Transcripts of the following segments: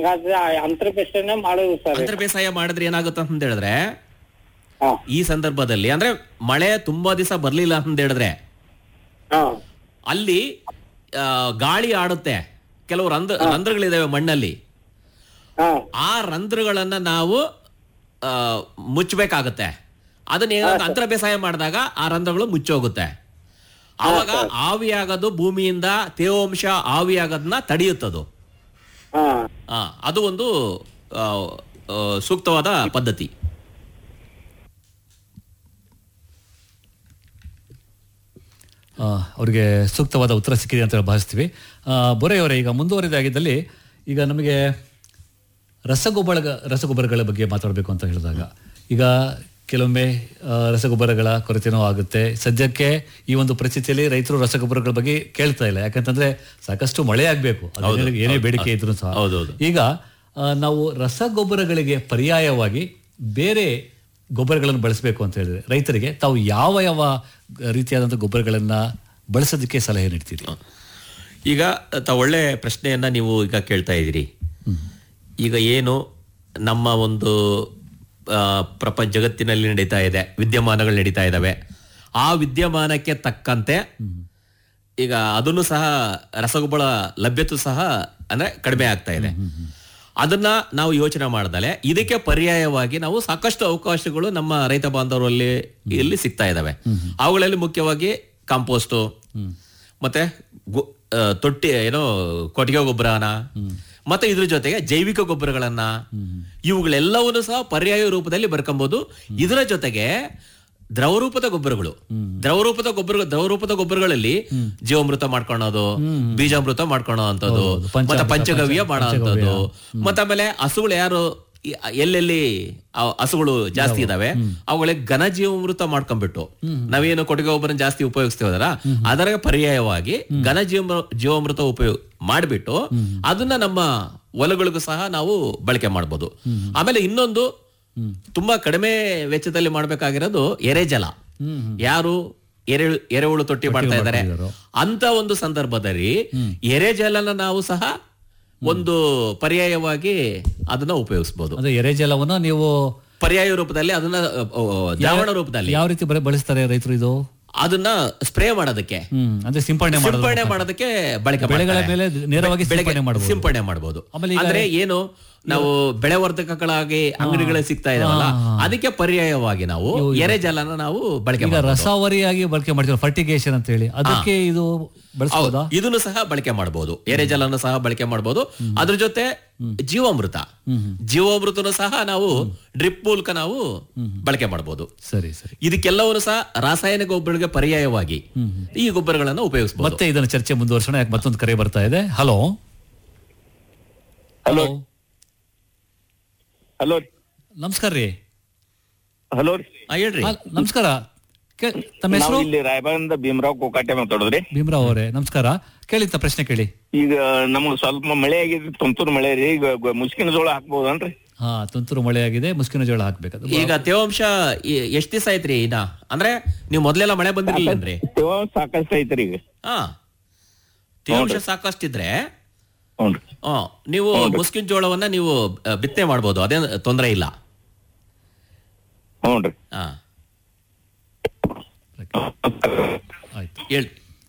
ಹಂಗಾದ್ರೆ ಅಂತರ ಬೇಸಾಯನೇ ಮಾಡೋದು ಸರ್ ಅಂತರ ಬೇಸಾಯ ಮಾಡಿದ್ರೆ ಏನಾಗುತ್ತೆ ಅಂತ ಹೇಳಿದ್ರೆ ಹಾ ಈ ಸಂದರ್ಭದಲ್ಲಿ ಅಂದ್ರೆ ಮಳೆ ತುಂಬಾ ದಿವಸ ಬರ್ಲಿಲ್ಲ ಅಂತ ಹೇಳಿದ್ರೆ ಹಾ ಅಲ್ಲಿ ಆ, ಗಾಳಿ ಆಡುತ್ತೆ ಕೆಲವು ರಂಧ್ರ ರಂಧ್ರಗಳಿದಾವೆ ಮಣ್ಣಲ್ಲಿ ಹಾ ಆ ರಂಧ್ರಗಳನ್ನ ನಾವು ಆ, ಮುಚ್ಚಬೇಕಾಗತ್ತೆ ಅದನ್ನ ಏನಾದ್ರು ಅಂತರ ಬೇಸಾಯ ಮಾಡಿದಾಗ ಆ ರಂಧ್ರಗಳು ಮುಚ್ಚೋಗುತ್ತೆ ಆವಾಗ ಆವಿಯಾಗೋದು ಭೂಮಿಯಿಂದ ತೇವಾಂಶ ಆವಿಯಾಗೋದನ್ನ ತಡೆಯುತ್ತದು ಹಾ ಆ, ಅದು ಒಂದು ಆ, ಆ, ಸೂಕ್ತವಾದ ಪದ್ಧತಿ ಆ, ಅವರಿಗೆ ಸೂಕ್ತವಾದ ಉತ್ತರ ಸಿಕ್ಕಿದೆ ಅಂತ ಭಾವಿಸ್ತೀವಿ ಆ, ಬೊರೆಯವರೇ ಈಗ ಮುಂದುವರಿದಾಗಿದ್ದಲ್ಲಿ ಈಗ ನಮಗೆ ರಸಗೊಬ್ಬರ ರಸಗೊಬ್ಬರಗಳ ಬಗ್ಗೆ ಮಾತಾಡಬೇಕು ಅಂತ ಹೇಳಿದಾಗ ಈಗ ಕೆಲವೊಮ್ಮೆ ಆ, ರಸಗೊಬ್ಬರಗಳ ಕೊರತೆನೂ ಆಗುತ್ತೆ ಸದ್ಯಕ್ಕೆ ಈ ಒಂದು ಪರಿಸ್ಥಿತಿಯಲ್ಲಿ ರೈತರು ರಸಗೊಬ್ಬರಗಳ ಬಗ್ಗೆ ಕೇಳ್ತಾ ಇಲ್ಲ ಯಾಕಂತಂದ್ರೆ ಸಾಕಷ್ಟು ಮಳೆ ಆಗಬೇಕು ಏನೇ ಬೇಡಿಕೆ ಇದ್ರೂ ಸಹ ಹೌದೌದು. ಈಗ ಆ, ನಾವು ರಸಗೊಬ್ಬರಗಳಿಗೆ ಪರ್ಯಾಯವಾಗಿ ಬೇರೆ ಗೊಬ್ಬರಗಳನ್ನು ಬಳಸಬೇಕು ಅಂತ ಹೇಳಿದ್ರೆ ರೈತರಿಗೆ ತಾವು ಯಾವ ಯಾವ ರೀತಿಯಾದಂಥ ಗೊಬ್ಬರಗಳನ್ನ ಬಳಸೋದಕ್ಕೆ ಸಲಹೆ ನೀಡ್ತೀರಿ ಈಗ ತ ಒಳ್ಳೆ ಪ್ರಶ್ನೆಯನ್ನ ನೀವು ಈಗ ಕೇಳ್ತಾ ಇದ್ದೀರಿ ಈಗ ಏನು ನಮ್ಮ ಒಂದು ಆ, ಪ್ರಪಂಚ ಜಗತ್ತಿನಲ್ಲಿ ನಡೀತಾ ಇದೆ ವಿದ್ಯಮಾನಗಳು ನಡೀತಾ ಇದ್ದಾವೆ ಆ ವಿದ್ಯಮಾನಕ್ಕೆ ತಕ್ಕಂತೆ ಈಗ ಅದನ್ನು ಸಹ ರಸಗೊಬ್ಬರ ಲಭ್ಯತೆ ಸಹ ಅಂದ್ರೆ ಕಡಿಮೆ ಆಗ್ತಾ ಇದೆ ಅದನ್ನ ನಾವು ಯೋಚನೆ ಮಾಡ್ದಲೆ ಇದಕ್ಕೆ ಪರ್ಯಾಯವಾಗಿ ನಾವು ಸಾಕಷ್ಟು ಅವಕಾಶಗಳು ನಮ್ಮ ರೈತ ಬಾಂಧವರಲ್ಲಿ ಇಲ್ಲಿ ಸಿಗ್ತಾ ಇದಾವೆ ಅವುಗಳಲ್ಲಿ ಮುಖ್ಯವಾಗಿ ಕಾಂಪೋಸ್ಟು ಮತ್ತೆ ಗೊ- ಆ, ತೊಟ್ಟಿ ಏನೋ ಕೊಟ್ಟಿಗೆ ಗೊಬ್ಬರನ ಮತ್ತೆ ಇದ್ರ ಜೊತೆಗೆ ಜೈವಿಕ ಗೊಬ್ಬರಗಳನ್ನ ಇವುಗಳೆಲ್ಲವನ್ನು ಸಹ ಪರ್ಯಾಯ ರೂಪದಲ್ಲಿ ಬರ್ಕೊಂಬೋದು ಇದರ ಜೊತೆಗೆ ದ್ರವರೂಪದ ಗೊಬ್ಬರಗಳು ದ್ರವರೂಪದ ಗೊಬ್ಬರ ದ್ರವರೂಪದ ಗೊಬ್ಬರಗಳಲ್ಲಿ ಜೀವಾಮೃತ ಮಾಡ್ಕೊಳೋದು ಬೀಜಾಮೃತ ಮಾಡ್ಕೊಳೋ ಅಂತದ್ದು ಪಂಚಾಮೃತ, ಮತ್ತೆ ಪಂಚಗವ್ಯ ಮಾಡೋ ಪಂಚಗವ್ಯ. ಅಂತದ್ದು ಮತ್ತೆ ಆಮೇಲೆ ಹಸುಗಳು ಯಾರು ಈ- ಎಲ್ಲೆಲ್ಲಿ ಆ ಹಸುಗಳು ಜಾಸ್ತಿ ಇದಾವೆ ಅವುಗಳಿಗೆ ಘನ ಜೀವಾಮೃತ ಮಾಡ್ಕೊಂಡ್ಬಿಟ್ಟು ನಾವೇನು ಕೊಟ್ಟಿಗೆ ಗೊಬ್ಬರ ಜಾಸ್ತಿ ಉಪಯೋಗಿಸ್ತೀವಲ್ಲ ಅದರ ಪರ್ಯಾಯವಾಗಿ ಘನ ಜೀವ ಜೀವಾಮೃತ ಉಪಯೋಗ ಮಾಡಿಬಿಟ್ಟು ಅದನ್ನ ನಮ್ಮ ಹೊಲಗಳಿಗೂ ಸಹ ನಾವು ಬಳಕೆ ಮಾಡ್ಬೋದು ಆಮೇಲೆ ಇನ್ನೊಂದು ತುಂಬಾ ಕಡಿಮೆ ವೆಚ್ಚದಲ್ಲಿ ಮಾಡ್ಬೇಕಾಗಿರೋದು ಎರೆಜಲ ಯಾರು ಎರೆ ಎರೆಹುಳು ತೊಟ್ಟಿ ಮಾಡ್ತಾ ಇದ್ದಾರೆ ಅಂತ ಒಂದು ಸಂದರ್ಭದಲ್ಲಿ ಎರೆಜಲನ ನಾವು ಸಹ ಒಂದು ಪರ್ಯಾಯವಾಗಿ ಅದನ್ನ ಉಪಯೋಗಿಸಬಹುದು ಅಂದ್ರೆ ಎರೆಜಲವನ್ನು ನೀವು ಪರ್ಯಾಯ ರೂಪದಲ್ಲಿ ಅದನ್ನ ಅ, ಅ, ದ್ರಾವಣ ರೂಪದಲ್ಲಿ ಯಾವ ರೀತಿ ಬಳ- ಬಳಸ್ತಾರೆ ರೈತರು ಇದು ಅದನ್ನ ಸ್ಪ್ರೇ ಮಾಡೋದಕ್ಕೆ ಹ್ಮ್ ಅಂದ್ರೆ ಸಿಂಪಡಣೆ ಮಾಡೋದು ಸಿಂಪಡಣೆ ಮಾಡೋದಕ್ಕೆ ಬಳಕೆ ಬೆಳೆಗಳ ಮಾಡ್ತಾರೆ. ಮೇಲೆ ನೇರವಾಗಿ ಬೆಳೆಗೆ ಸಿಂಪಡಣೆ ಮಾಡ್ಬೋದು. ಸಿಂಪಡಣೆ ಮಾಡಬಹುದು ಆಮೇಲೆ ಈಗ- ಅಂದ್ರೆ ಏನು ನಾವು ಬೆಳೆ ವರ್ಧಕಗಳಾಗಿ ಅಂಗಡಿಗಳಲ್ಲಿ ಸಿಗ್ತಾ ಇದಾವಲ್ಲ ಅದಕ್ಕೆ ಪರ್ಯಾಯವಾಗಿ ನಾವು ಎರೆಜಲನ ನಾವು ಬಳಕೆ ಈಗ ಮಾಡ್ಬೋದು. ರಸಾವರಿಯಾಗಿ ಬಳಕೆ ಮಾಡ್ತೀವಿ ಫರ್ಟಿಗೇಷನ್ ಅಂತ ಹೇಳಿ ಅದಕ್ಕೆ ಇದು ಬಳಸಬಹುದಾ ಹೌದು, ಇದನ್ನು ಸಹ ಬಳಕೆ ಮಾಡಬಹುದು ಎರೆಜಲನ್ನು ಸಹ ಬಳಕೆ ಮಾಡಬಹುದು ಅದ್ರ ಜೊತೆ ಜೀವಾಮೃತ ಜೀವಾಮೃತನು ಸಹ ನಾವು ಡ್ರಿಪ್ ಮೂಲಕ ನಾವು ಬಳಕೆ ಮಾಡಬಹುದು ಸರಿ ಸರಿ ಇದಕ್ಕೆಲ್ಲವನ್ನು ಸಹ ರಾಸಾಯನಿಕ ಗೊಬ್ಬರಗಳಿಗೆ ಪರ್ಯಾಯವಾಗಿ ಈ ಗೊಬ್ಬರಗಳನ್ನು ಉಪಯೋಗಿಸಬಹುದು ಮತ್ತೆ ಇದನ್ನ ಚರ್ಚೆ ಮುಂದುವರ್ಸೋಣ ಯಾಕೆ ಮತ್ತೊಂದು ಕರೆ ಬರ್ತಾ ಇದೆ ಹಲೋ ಹಲೋ ಹಲೋ ನಮಸ್ಕಾರ ರೀ ಹಲೋ ರೀ ಹೇಳ್ರಿ ಆ, ನಮಸ್ಕಾರ ಕೇ- ತಮ್ಮ ನಾವು ಹೆಸರು ಇಲ್ಲಿ ರಾಯಬಾಗದಿಂದ ಭೀಮರಾವ್ ಕೋಕಾಟೆ ಮಾತಾಡೋದ್ರಿ ಭೀಮರಾವ್ ಅವರೇ ನಮಸ್ಕಾರ ಕೇಳಿತ್ತ ಪ್ರಶ್ನೆ ಕೇಳಿ ಈಗ ನಮಗ್ ಸ್ವಲ್ಪ ಮಳೆ ಆಗಿದ್ರಿ ತುಂತುರು ಮಳೆ ರೀ ಈಗ ಗ- ಮುಸ್ಕಿನ ಜೋಳ ಹಾಕ್ಬೋದನ್ರಿ ಹಾ ತುಂತುರು ಮಳೆ ಆಗಿದೆ ಮುಸ್ಕಿನ ಜೋಳ ಹಾಕ್ಬೇಕು ಈಗ ತೇವಾಂಶ ಎ- ಎಷ್ಟ್ ದಿವಸ ಐತ್ರಿ ಇನ್ನ ಅಂದ್ರೆ ನೀವು ಮೊದ್ಲೆಲ್ಲ ಮಳೆ ಬಂದಿರ್ಲಿಲ್ಲನ್ರಿ ತೇವಾಂಶ ಸಾಕಷ್ಟು ಐತ್ರಿ ಈಗ ಹಾ ತೇವಾಂಶ ಸಾಕಷ್ಟಿದ್ರೆ ಹ್ಞೂ ಆ, ನೀವು ಮುಸ್ಕಿನ ಜೋಳವನ್ನ ನೀವು ಆ, ಬಿತ್ತನೆ ಮಾಡ್ಬೋದು ಅದೇನ್ ತೊಂದರೆ ಇಲ್ಲ ಹ್ಞೂ ರೀ ಹಾ ಆಯ್ತು ಹೇಳ್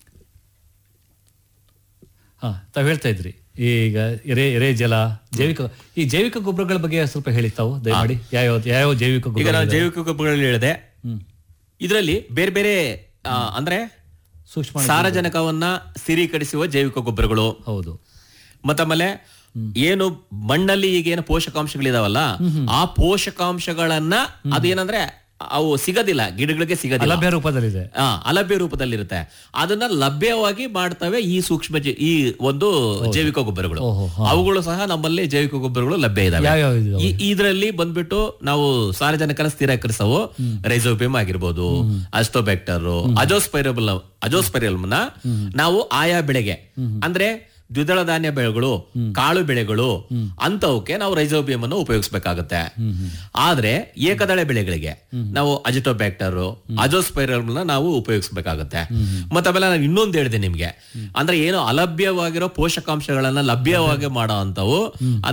ಹಾ ತಾವ್ ಹೇಳ್ತಾ ಇದ್ರಿ ಈಗ ಎರೆ ಎರೆ ಜಲ ಜೈವಿಕ ಈ ಜೈವಿಕ ಗೊಬ್ಬರಗಳ ಬಗ್ಗೆ ಸ್ವಲ್ಪ ಹೇಳಿ ತಾವು ದಯಮಾಡಿ ಯಾವ ಯಾವ ಜೈವಿಕ ಈಗ ಗೊಬ್ಬರ ನಾನು ಜೈವಿಕ ಗೊಬ್ಬರಗಳು ಹೇಳಿದೆ ಇದರಲ್ಲಿ ಬೇರೆ ಬೇರೆ ಆ, ಅಂದ್ರೆ ಸೂಕ್ಷ್ಮ ಸಾರಜನಕವನ್ನ ಸ್ಥಿರೀಕರಿಸುವ ಜೈವಿಕ ಗೊಬ್ಬರಗಳು ಹೌದು ಮತ್ತಾಮೇಲೆ ಏನು ಮಣ್ಣಲ್ಲಿ ಈಗ ಏನು ಪೋಷಕಾಂಶಗಳಿದಾವಲ್ಲ ಆ ಪೋಷಕಾಂಶಗಳನ್ನ ಅದೇನಂದ್ರೆ ಅವು ಸಿಗೋದಿಲ್ಲ ಗಿಡಗಳಿಗೆ ಸಿಗೋದಿಲ್ಲ ಲಭ್ಯ ರೂಪದಲ್ಲಿದೆ ಆ, ಅಲಭ್ಯ ರೂಪದಲ್ಲಿರುತ್ತೆ ಅದನ್ನ ಲಭ್ಯವಾಗಿ ಮಾಡ್ತವೆ ಈ ಸೂಕ್ಷ್ಮ ಜೀ- ಈ ಒಂದು ಜೈವಿಕ ಗೊಬ್ಬರಗಳು ಓಹೋ, ಅವುಗಳು ಸಹ ನಮ್ಮಲ್ಲಿ ಜೈವಿಕ ಗೊಬ್ಬರಗಳು ಲಭ್ಯ ಇದಾವೆ ಯಾವ್ಯಾವ ಇದಾವೆ? ಈ- ಇದರಲ್ಲಿ ಬಂದ್ಬಿಟ್ಟು ನಾವು ಸಾರಜನಕನ ಸ್ಥಿರೀಕರಿಸವು ರೈಸೋಬಿಯಂ ಆಗಿರ್ಬೋದು ಅಸ್ಟೋಬ್ಯಾಕ್ಟರ್ ಅಜೋಸ್ಪೈರಬಲ್ ಅಜೋಸ್ಪೈರಲ್ನ ನಾವು ಆಯಾ ಬೆಳೆಗೆ ಅಂದ್ರೆ ದ್ವಿದಳ ಧಾನ್ಯ ಬೆಳೆಗಳು ಕಾಳು ಬೆಳೆಗಳು ಅಂತವಕ್ಕೆ ನಾವು ರೈಸೋಬಿಯಂ ಅನ್ನು ಉಪಯೋಗಿಸಬೇಕಾಗತ್ತೆ ಆದ್ರೆ ಏಕದಳೆ ಬೆಳೆಗಳಿಗೆ ನಾವು ಅಜಿಟೋಬ್ಯಾಕ್ಟರ್ ಅಜೋಸ್ಪೈರಲ್ನ ನಾವು ಉಪಯೋಗಿಸಬೇಕಾಗತ್ತೆ ಮತ್ತೆ ಆಮೇಲೆ ನಾನು ಇನ್ನೊಂದು ಹೇಳಿದೆ ನಿಮ್ಗೆ ಅಂದ್ರೆ ಏನು ಅಲಭ್ಯವಾಗಿರೋ ಪೋಷಕಾಂಶಗಳನ್ನ ಲಭ್ಯವಾಗಿ ಮಾಡೋ ಅಂತವು